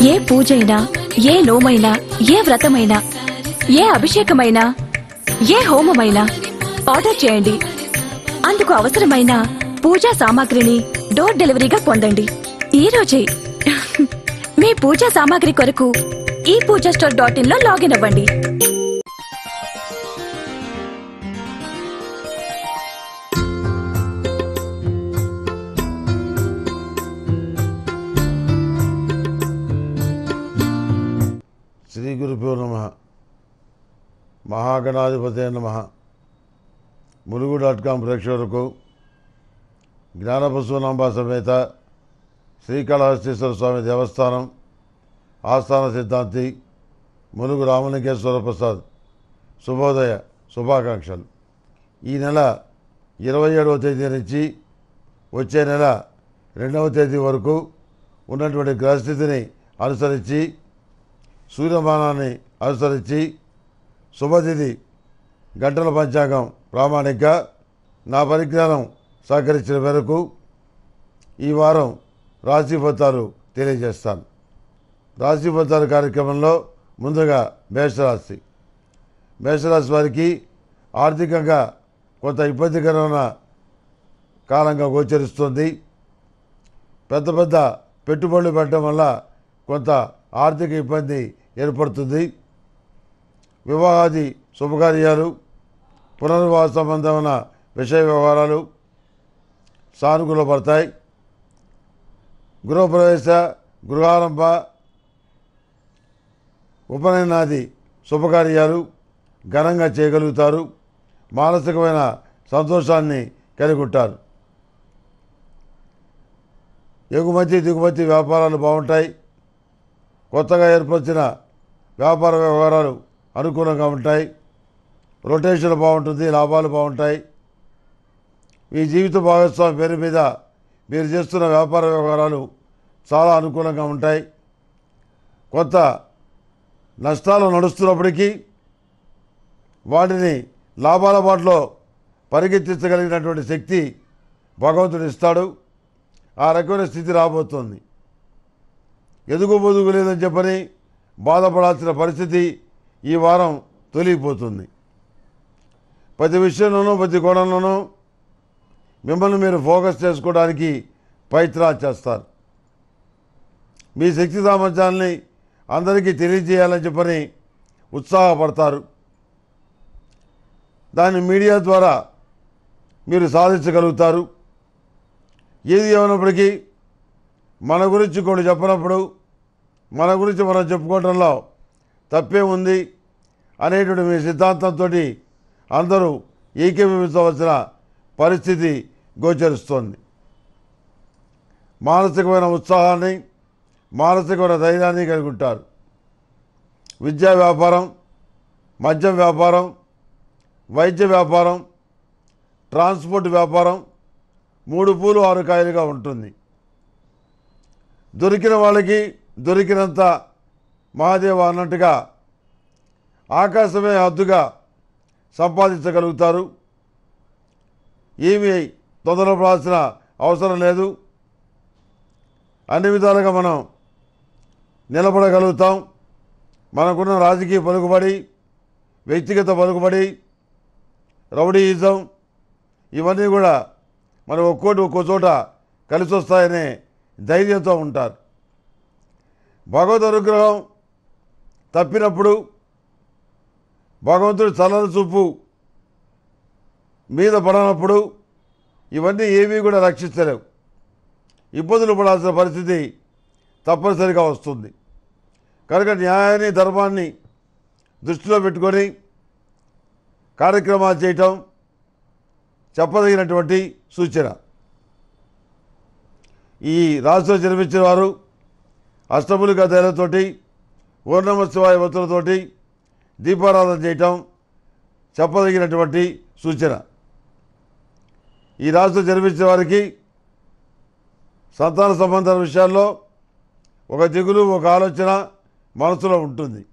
ఏ పూజైనా ఏ నోమైనా ఏ వ్రతమైనా ఏ అభిషేకమైనా ఏ హోమమైనా ఆర్డర్ చేయండి అందుకు అవసరమైన పూజా సామాగ్రిని డోర్ డెలివరీగా పొందండి ఈ రోజే మీ పూజా సామాగ్రి కొరకు ఈ పూజా స్టోర్ డాట్ ఇన్ లో లాగిన్ అవ్వండి శ్రీ గురుభ్యో నమ మహాగణాధిపతే నమ ములుగు డాట్ కాం ప్రేక్షకులకు జ్ఞానబసవనాంబ సమేత శ్రీకాళహస్తీశ్వర స్వామి దేవస్థానం ఆస్థాన సిద్ధాంతి ములుగు రామలింగేశ్వర ప్రసాద్ శుభోదయ శుభాకాంక్షలు ఈ నెల ఇరవై ఏడవ తేదీ నుంచి వచ్చే నెల రెండవ తేదీ వరకు ఉన్నటువంటి గ్రహస్థితిని అనుసరించి సూర్యమానాన్ని అనుసరించి శుభతిథి గంటల పంచాంగం ప్రామాణిక నా పరిజ్ఞానం సహకరించిన మేరకు ఈ వారం రాశి ఫలితాలు తెలియజేస్తాను రాశి ఫలితాల కార్యక్రమంలో ముందుగా మేషరాశి మేషరాశి వారికి ఆర్థికంగా కొంత ఇబ్బందికరమైన కాలంగా గోచరిస్తుంది పెద్ద పెద్ద పెట్టుబడులు పెట్టడం వల్ల కొంత ఆర్థిక ఇబ్బంది ఏర్పడుతుంది వివాహాది శుభకార్యాలు పునర్వివాహ సంబంధమైన విషయ వ్యవహారాలు సానుకూలపడతాయి గృహప్రవేశ గృహారంభ ఉపనయనాది శుభకార్యాలు ఘనంగా చేయగలుగుతారు మానసికమైన సంతోషాన్ని కలిగి ఉంటారు ఎగుమతి దిగుమతి వ్యాపారాలు బాగుంటాయి కొత్తగా ఏర్పరిచిన వ్యాపార వ్యవహారాలు అనుకూలంగా ఉంటాయి రొటేషన్ బాగుంటుంది లాభాలు బాగుంటాయి మీ జీవిత భాగస్వామి పేరు మీద మీరు చేస్తున్న వ్యాపార వ్యవహారాలు చాలా అనుకూలంగా ఉంటాయి కొంత నష్టాలు నడుస్తున్నప్పటికీ వాటిని లాభాల బాటలో పరిగెత్తించగలిగినటువంటి శక్తి భగవంతుడు ఇస్తాడు ఆ రకమైన స్థితి రాబోతోంది ఎదుగు బొదుగు లేదని చెప్పని బాధపడాల్సిన పరిస్థితి ఈ వారం తొలగిపోతుంది ప్రతి విషయంలోనూ ప్రతి కోణంలోనూ మిమ్మల్ని మీరు ఫోకస్ చేసుకోవడానికి ప్రయత్నాలు చేస్తారు మీ శక్తి సామర్థ్యాన్ని అందరికీ తెలియజేయాలని చెప్పని ఉత్సాహపడతారు దాన్ని మీడియా ద్వారా మీరు సాధించగలుగుతారు ఏది ఏమైనప్పటికీ మన గురించి కొన్ని చెప్పినప్పుడు మన గురించి మనం చెప్పుకోవడంలో తప్పే ఉంది అనేటువంటి మీ సిద్ధాంతంతో అందరూ ఏకీభవించవలసిన పరిస్థితి గోచరిస్తోంది మానసికమైన ఉత్సాహాన్ని మానసికమైన ధైర్యాన్ని కలిగి ఉంటారు విద్యా వ్యాపారం మద్యం వ్యాపారం వైద్య వ్యాపారం ట్రాన్స్పోర్ట్ వ్యాపారం మూడు పూలు ఆరు కాయలుగా ఉంటుంది దొరికిన వాళ్ళకి దొరికినంత మహాదేవ అన్నట్టుగా ఆకాశమే హద్దుగా సంపాదించగలుగుతారు ఏమీ తొందరపడాల్సిన అవసరం లేదు అన్ని విధాలుగా మనం నిలబడగలుగుతాం మనకున్న రాజకీయ పలుకుబడి వ్యక్తిగత పలుకుబడి రౌడీయిజం ఇవన్నీ కూడా మనం ఒక్కోటి ఒక్కో చోట కలిసి వస్తాయనే ధైర్యంతో ఉంటారు భగవద్ అనుగ్రహం తప్పినప్పుడు భగవంతుడి చల్లని చూపు మీద పడనప్పుడు ఇవన్నీ ఏమీ కూడా రక్షించలేవు ఇబ్బందులు పడాల్సిన పరిస్థితి తప్పనిసరిగా వస్తుంది కనుక న్యాయాన్ని ధర్మాన్ని దృష్టిలో పెట్టుకొని కార్యక్రమాలు చేయటం చెప్పదగినటువంటి సూచన ఈ రాష్ట్రంలో జన్మించిన వారు అష్టములిక తైలతోటి ఓర్ణమ శివాయ వత్తులతోటి దీపారాధన చేయటం చెప్పదగినటువంటి సూచన ఈ రాష్ట్రం జన్మించిన వారికి సంతాన సంబంధాల విషయాల్లో ఒక దిగులు ఒక ఆలోచన మనసులో ఉంటుంది